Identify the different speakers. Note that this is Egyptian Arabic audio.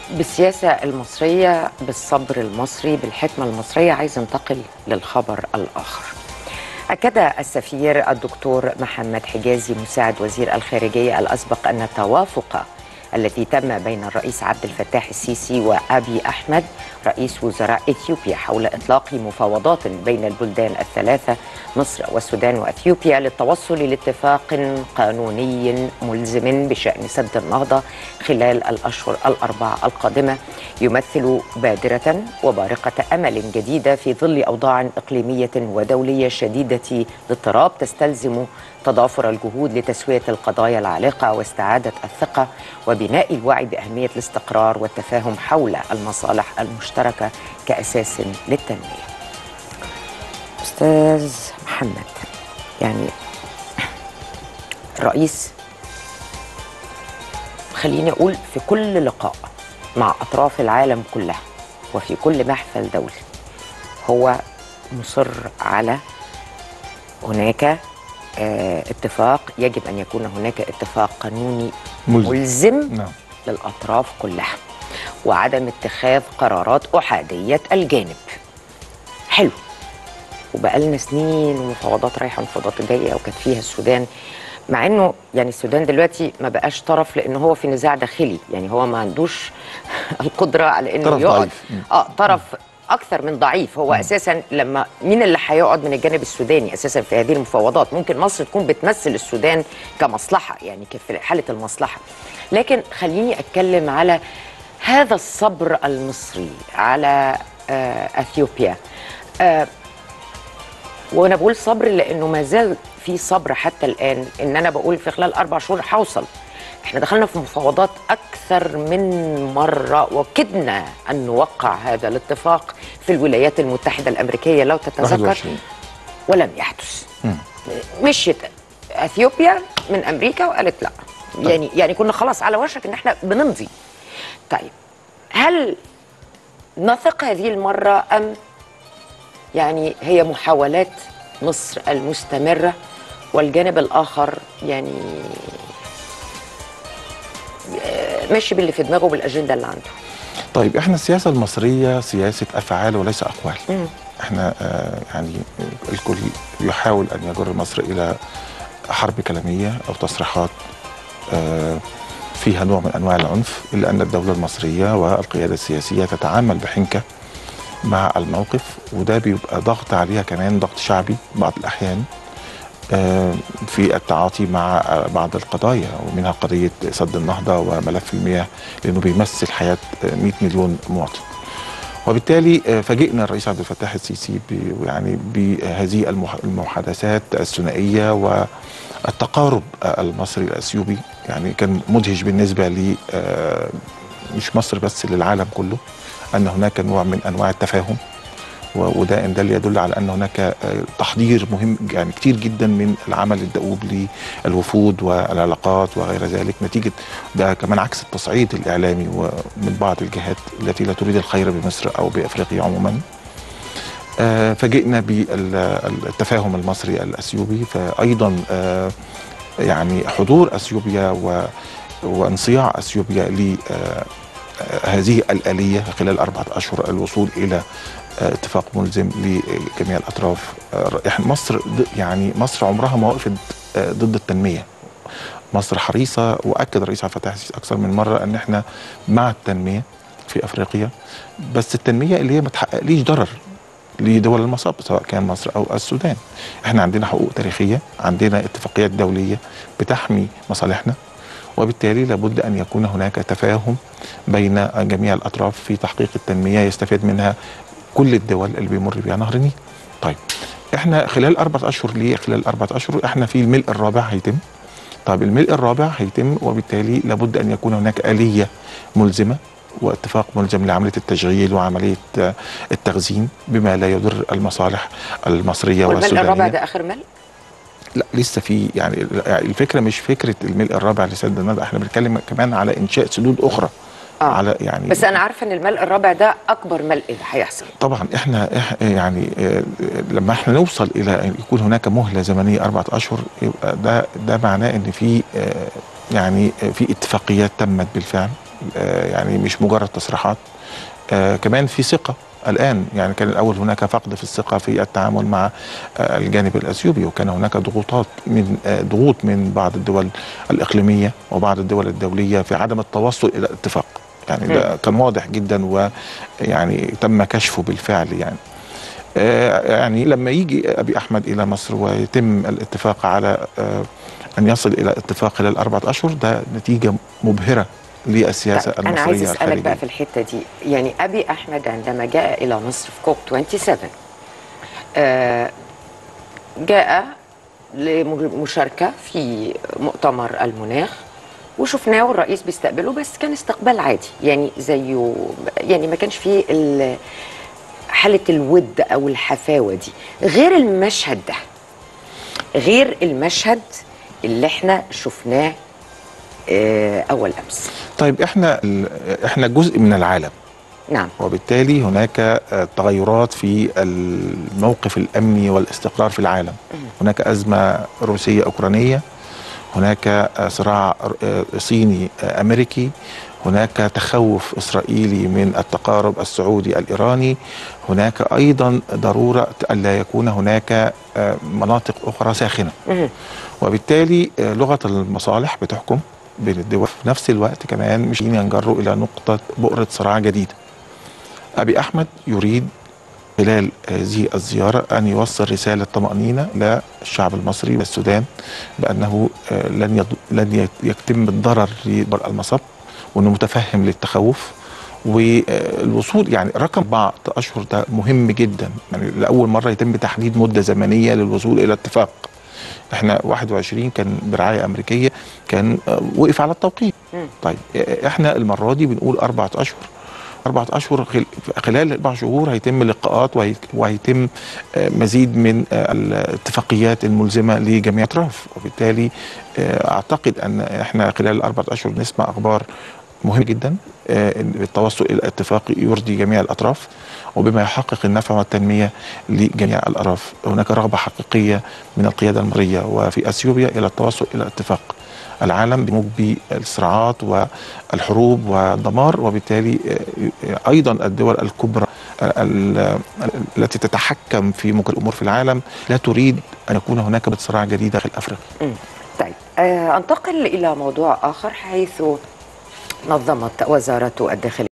Speaker 1: بالسياسة المصرية بالصبر المصري بالحكمة المصرية عايز انتقل للخبر الآخر أكد السفير الدكتور محمد حجازي مساعد وزير الخارجية الأسبق أن التوافق الذي تم بين الرئيس عبد الفتاح السيسي وأبي أحمد رئيس وزراء إثيوبيا حول إطلاق مفاوضات بين البلدان الثلاثة مصر والسودان وأثيوبيا للتوصل لاتفاق قانوني ملزم بشأن سد النهضة خلال الأشهر الأربعة القادمة يمثل بادرة وبارقة أمل جديدة في ظل أوضاع إقليمية ودولية شديدة الاضطراب تستلزم تضافر الجهود لتسوية القضايا العالقة واستعادة الثقة وبناء الوعي بأهمية الاستقرار والتفاهم حول المصالح المشتركة كأساس للتنمية أستاذ محمد يعني الرئيس خليني أقول في كل لقاء مع أطراف العالم كلها وفي كل محفل دولي هو مصر على هناك آه، اتفاق يجب ان يكون هناك اتفاق قانوني
Speaker 2: ملزم.
Speaker 1: ملزم
Speaker 2: نعم
Speaker 1: للاطراف كلها وعدم اتخاذ قرارات احاديه الجانب حلو وبقالنا سنين ومفاوضات رايحه ومفاوضات جايه وكانت فيها السودان مع انه يعني السودان دلوقتي ما بقاش طرف لان هو في نزاع داخلي يعني هو ما عندوش القدره على انه
Speaker 2: طرف
Speaker 1: يقعد
Speaker 2: ضعيف. مم.
Speaker 1: اه طرف اكثر من ضعيف هو اساسا لما مين اللي هيقعد من الجانب السوداني اساسا في هذه المفاوضات ممكن مصر تكون بتمثل السودان كمصلحه يعني في حاله المصلحه لكن خليني اتكلم على هذا الصبر المصري على آه اثيوبيا آه وانا بقول صبر لانه ما زال في صبر حتى الان ان انا بقول في خلال اربع شهور هوصل احنا دخلنا في مفاوضات اكثر من مره وكدنا ان نوقع هذا الاتفاق في الولايات المتحده الامريكيه لو تتذكر
Speaker 2: 21
Speaker 1: ولم يحدث
Speaker 2: مم.
Speaker 1: مشيت اثيوبيا من امريكا وقالت لا يعني يعني كنا خلاص على وشك ان احنا بنمضي طيب هل نثق هذه المره ام يعني هي محاولات مصر المستمره والجانب الاخر يعني آه، ماشي باللي في دماغه بالاجنده اللي عنده
Speaker 2: طيب احنا السياسه المصريه سياسه افعال وليس اقوال
Speaker 1: مم.
Speaker 2: احنا آه يعني الكل يحاول ان يجر مصر الى حرب كلاميه او تصريحات آه فيها نوع من انواع العنف الا ان الدوله المصريه والقياده السياسيه تتعامل بحنكه مع الموقف وده بيبقى ضغط عليها كمان ضغط شعبي بعض الاحيان آه، في التعاطي مع آه، بعض القضايا ومنها قضيه سد النهضه وملف المياه لانه بيمثل حياه آه، 100 مليون مواطن. وبالتالي آه، فاجئنا الرئيس عبد الفتاح السيسي ب- يعني بهذه المح- المحادثات الثنائيه والتقارب آه، المصري الاثيوبي يعني كان مدهش بالنسبه ل آه، مش مصر بس للعالم كله ان هناك نوع من انواع التفاهم و- وده ان دل يدل على ان هناك آه، تحضير مهم يعني كتير جدا من العمل الدؤوب للوفود والعلاقات وغير ذلك نتيجه ده كمان عكس التصعيد الاعلامي ومن بعض الجهات التي لا تريد الخير بمصر او بافريقيا عموما آه، فاجئنا بالتفاهم المصري الاثيوبي فايضا آه، يعني حضور اثيوبيا و وانصياع اثيوبيا ل آه، آه، هذه الاليه خلال اربعه اشهر الوصول الى آه، اتفاق ملزم لجميع الاطراف آه، إحنا مصر ض- يعني مصر عمرها ما وقفت آه، ضد التنميه مصر حريصه واكد الرئيس عبد الفتاح السيسي اكثر من مره ان احنا مع التنميه في افريقيا بس التنميه اللي هي ما تحققليش ضرر لدول المصاب سواء كان مصر او السودان احنا عندنا حقوق تاريخيه عندنا اتفاقيات دوليه بتحمي مصالحنا وبالتالي لابد ان يكون هناك تفاهم بين جميع الاطراف في تحقيق التنميه يستفيد منها كل الدول اللي بيمر بها نهر النيل. طيب احنا خلال اربع اشهر ليه خلال اربع اشهر احنا في الملء الرابع هيتم طيب الملء الرابع هيتم وبالتالي لابد ان يكون هناك اليه ملزمه واتفاق ملزم لعمليه التشغيل وعمليه آه، التخزين بما لا يضر المصالح المصريه
Speaker 1: والملء
Speaker 2: والسودانيه
Speaker 1: الرابع ده اخر ملء
Speaker 2: لا لسه في يعني الفكره مش فكره الملء الرابع لسد النهضه احنا بنتكلم كمان على انشاء سدود اخرى
Speaker 1: آه.
Speaker 2: على يعني
Speaker 1: بس انا عارفه ان الملء الرابع ده اكبر ملء هيحصل
Speaker 2: طبعا احنا إح يعني آه، لما احنا نوصل الى ان يكون هناك مهله زمنيه اربعه اشهر يبقى ده ده معناه ان في آه، يعني آه، في اتفاقيات تمت بالفعل آه، يعني مش مجرد تصريحات آه، كمان في ثقه الان يعني كان الاول هناك فقد في الثقه في التعامل مع آه، الجانب الاثيوبي وكان هناك ضغوطات من آه، ضغوط من بعض الدول الاقليميه وبعض الدول الدوليه في عدم التوصل الى اتفاق يعني ده كان واضح جدا ويعني تم كشفه بالفعل يعني آه، يعني لما يجي ابي احمد الى مصر ويتم الاتفاق على آه، ان يصل الى اتفاق خلال اربعه اشهر ده نتيجه مبهره للسياسه
Speaker 1: طيب، انا
Speaker 2: المصريه
Speaker 1: عايز اسالك بقى
Speaker 2: الخارجيه
Speaker 1: في الحته دي يعني ابي احمد عندما جاء الى مصر في كوب 27 آه، جاء لمشاركه في مؤتمر المناخ وشفناه والرئيس بيستقبله بس كان استقبال عادي يعني زيه يعني ما كانش فيه ال- حاله الود او الحفاوه دي غير المشهد ده غير المشهد اللي احنا شفناه آه، اول امس
Speaker 2: طيب احنا احنا جزء من العالم
Speaker 1: نعم
Speaker 2: وبالتالي هناك آه، تغيرات في الموقف الامني والاستقرار في العالم هناك ازمه روسيه اوكرانيه هناك آه، صراع آه، صيني آه، امريكي هناك تخوف اسرائيلي من التقارب السعودي الايراني هناك ايضا ضروره الا يكون هناك آه، مناطق اخرى ساخنه
Speaker 1: مهم.
Speaker 2: وبالتالي آه، لغه المصالح بتحكم بين الدول في نفس الوقت كمان مش ينجروا الى نقطه بؤره صراع جديده ابي احمد يريد خلال هذه الزياره ان يوصل رساله طمانينه للشعب المصري والسودان بانه آه، لن يض- لن يت- يتم الضرر لبر المصب وانه متفهم للتخوف والوصول يعني رقم بعض اشهر ده مهم جدا يعني لاول مره يتم تحديد مده زمنيه للوصول الى اتفاق احنا 21 كان برعايه امريكيه كان آه، وقف على التوقيت
Speaker 1: مم.
Speaker 2: طيب آه، احنا المره دي بنقول اربعه اشهر أربعة أشهر خل- خلال أربع شهور هيتم لقاءات وهي- وهيتم آه، مزيد من آه، الاتفاقيات الملزمة لجميع الأطراف وبالتالي آه، أعتقد أن إحنا خلال الأربعة أشهر نسمع أخبار مهم جدا آه، إن التوصل إلى اتفاق يرضي جميع الأطراف وبما يحقق النفع والتنمية لجميع الأطراف هناك رغبة حقيقية من القيادة المصرية وفي أثيوبيا إلى التوصل إلى اتفاق العالم بيموج بالصراعات والحروب والدمار وبالتالي آه، ايضا الدول الكبرى آه، ال- التي تتحكم في مجرى الامور في العالم لا تريد ان يكون هناك صراع جديد داخل افريقيا
Speaker 1: مم. طيب آه، انتقل الى موضوع اخر حيث نظمت وزاره الداخليه